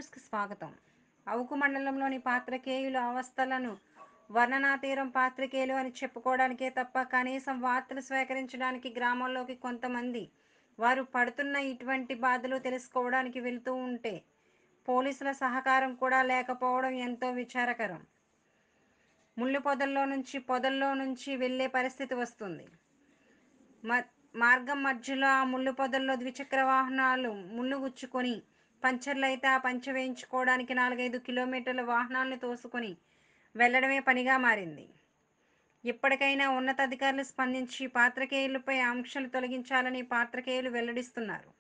న్యూస్కి స్వాగతం అవుకు మండలంలోని పాత్రికేయుల అవస్థలను వర్ణనాతీరం పాత్రికేయులు అని చెప్పుకోవడానికే తప్ప కనీసం వార్తలు స్వీకరించడానికి గ్రామాల్లోకి కొంతమంది వారు పడుతున్న ఇటువంటి బాధలు తెలుసుకోవడానికి వెళ్తూ ఉంటే పోలీసుల సహకారం కూడా లేకపోవడం ఎంతో విచారకరం ముళ్ళు పొదల్లో నుంచి పొదల్లో నుంచి వెళ్ళే పరిస్థితి వస్తుంది మ- మార్గం మధ్యలో ఆ ముళ్ళు పొదల్లో ద్విచక్ర వాహనాలు ముళ్ళు గుచ్చుకొని పంచర్లు అయితే ఆ పంచర్ వేయించుకోవడానికి నాలుగైదు కిలోమీటర్ల వాహనాలను తోసుకొని వెళ్ళడమే పనిగా మారింది ఇప్పటికైనా ఉన్నతాధికారులు స్పందించి పాత్రికేయులపై ఆంక్షలు తొలగించాలని పాత్రికేయులు వెల్లడిస్తున్నారు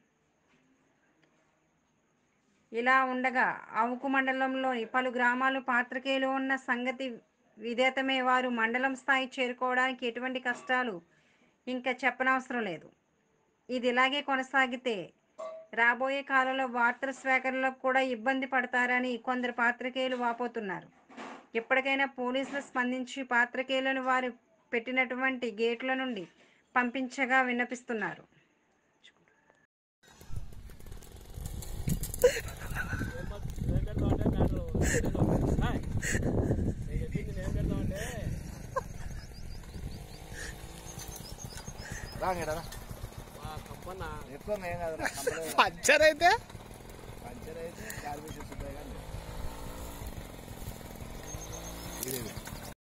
ఇలా ఉండగా అవుకు మండలంలోని పలు గ్రామాలు పాత్రికేయులు ఉన్న సంగతి విదేతమే వారు మండలం స్థాయి చేరుకోవడానికి ఎటువంటి కష్టాలు ఇంకా చెప్పనవసరం లేదు ఇది ఇలాగే కొనసాగితే రాబోయే కాలంలో వార్తల స్వీకరణలో కూడా ఇబ్బంది పడతారని కొందరు పాత్రికేయులు వాపోతున్నారు ఇప్పటికైనా పోలీసులు స్పందించి పాత్రికేయులను వారు పెట్టినటువంటి గేట్ల నుండి పంపించగా విన్నపిస్తున్నారు ఏం పెడతావు అంటే మ్యాటర్ హాయ్ నేను చెప్పింది నేను పెడతావు అంటే రాంగడా ఆ కంపన్న ఎక్కువ ఏం కాదు పంచర్ అయితే పంచర్ అయితే గాలి మీద చూస్తాయి కానీ ఇదేది